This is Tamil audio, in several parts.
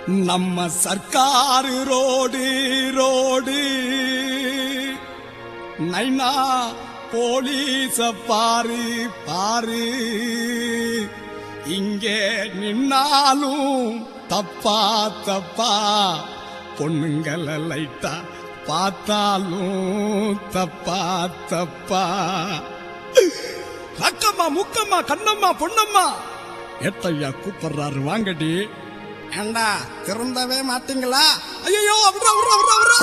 நம்ம சர்க்காரு ரோடு ரோடு நைனா போலீஸ பாரு பாரு இங்கே நின்னாலும் தப்பா தப்பா பொண்ணுங்கள லைட்டா பார்த்தாலும் தப்பா தப்பா அக்கம்மா முக்கம்மா கண்ணம்மா பொண்ணம்மா ஏட்டையா கூப்பிடுறாரு வாங்கடி ஏண்டா திருந்தவே மாட்டீங்களா ஐயோ அவரா அவரா அவரா அவரா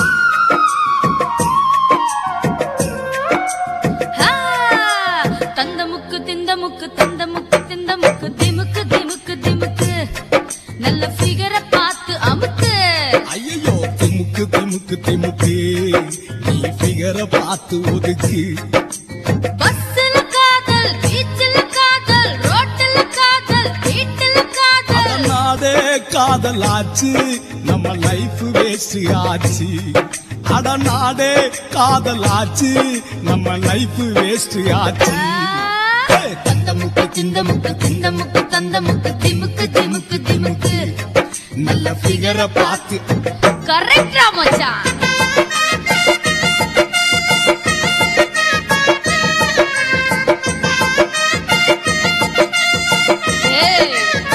ஆ, தந்த முக்கு திந்த முக்கு தந்த முக்கு திந்த முக்கு திமுக்கு திமுக்கு திமுக்கு நல்ல ஃபிகரை பார்த்து அமுக்கு ஐயோ திமுக்கு திமுக்கு திமுக்கு நீ ஃபிகர பார்த்து ஒதுக்கு பஸ்ல காதல் பீச்சில் காதல் ரோட்டில் காதல் வீட்டில் காதல் நாடே காதலாச்சு நம்ம லைஃப் வேஸ்ட் ஆச்சு அட நாடே காதலாச்சு நம்ம லைஃப் வேஸ்ட் ஆச்சு ஆ, தந்த முக்கு திந்த முக்கு திந்த முக்கு தந்த முக்கு திமுக்கு திமுக்கு திமுக்கு நல்ல ஃபிகர பார்த்து கரெக்டா மச்சான் ஏய்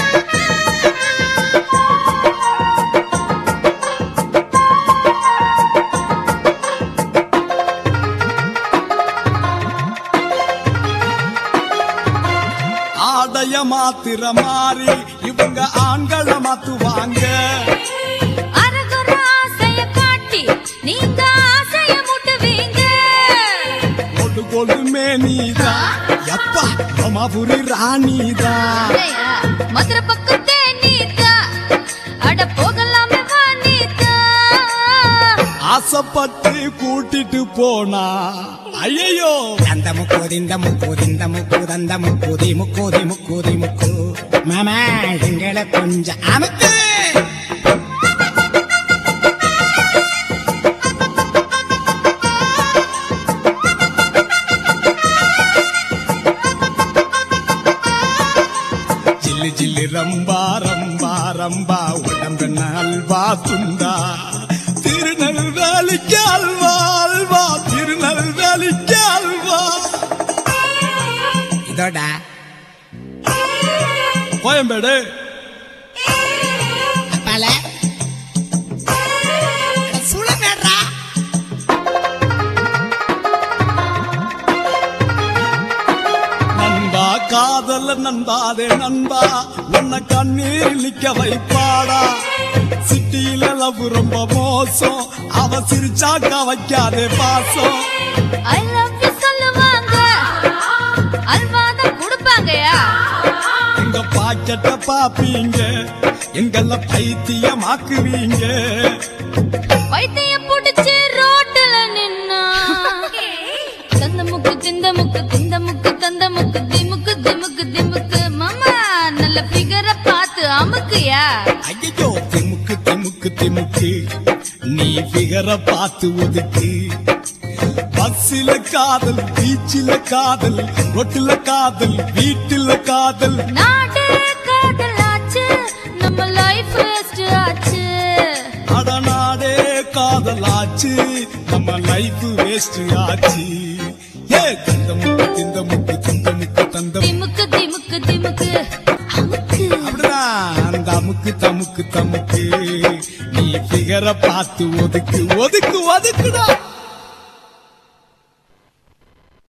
ஆடைய மாத்திர மாறி இவங்க ஆண்களை மாத்துவாங்க அரகுற ஆசைய காட்டி நீங்க ஆசைய முட்டுவீங்க கொடு கொடுமே நீதான் எப்பா ரோமாபுரி ராணிதான் ஏய்யா, மதுரை பக்கத்தே நீதா அட போகலாமே வா நீதா ஆசைப்பட்டு கூட்டிட்டு போனா ஐயோ அந்த முக்கூதி இந்த முக்கூதி இந்த முக்கூதி அந்த முக்கூதி முக்கூதி முக்கூதி முக்கு மாமா எங்களை கொஞ்சம் அமுக்கு ஜில்லு ஜில்லு ரம்பா ரம்பா ரம்பா உடம்பு அல்வா துண்டா திருநெல்வேலிக்கு அல்வா அல்வா திருநெல்வேலிக்கு அல்வா இதோட கோயம்பேடு அப்பால சுழமேடுறா நண்பா காதல நண்பாதே நண்பா உன்னை கண்ணீர் இழிக்க வைப்பாடா சிட்டியில லவ் ரொம்ப மோசம் அவ சிரிச்சாக்கா வைக்காதே பாசம் ஐ லவ் யூ சொல்லுவாங்க அல்வாதான் கொடுப்பாங்கயா எங்க பாக்கெட்ட பாப்பீங்க எங்கள பைத்தியமாக்குவீங்க வைத்திய புடிச்சு ரோட்டுல நின்னா தந்த முக்கு திந்த முக்கு திந்த முக்கு தந்த முக்கு திமுக்கு திமுக்கு திமுக்கு மாமா நல்ல ஃபிகரை பார்த்து அமுக்குயா ஐயோ திமுக்கு திமுக்கு திமுக்கு நீ பிகர பார்த்து ஒதுக்கு பஸ்ஸில காதல் பீச்சில காதல் ரொட்டில காதல் வீட்டுல காதல் நாடு காதலாச்சு நம்ம லைஃப் வேஸ்ட் ஆச்சு அடநாடே காதலாச்சு நம்ம லைஃப் வேஸ்ட் ஆச்சு ஏ தந்த முக்கு திந்த முக்கு திந்த முக்கு தந்த முக்கு. திமுக்கு திமுக்கு திமுக்கு அமுக்கு அப்படிதான் அந்த அமுக்கு தமுக்கு தமுக்கு நீ பிகர பார்த்து ஒதுக்கு ஒதுக்கு ஒதுக்குடா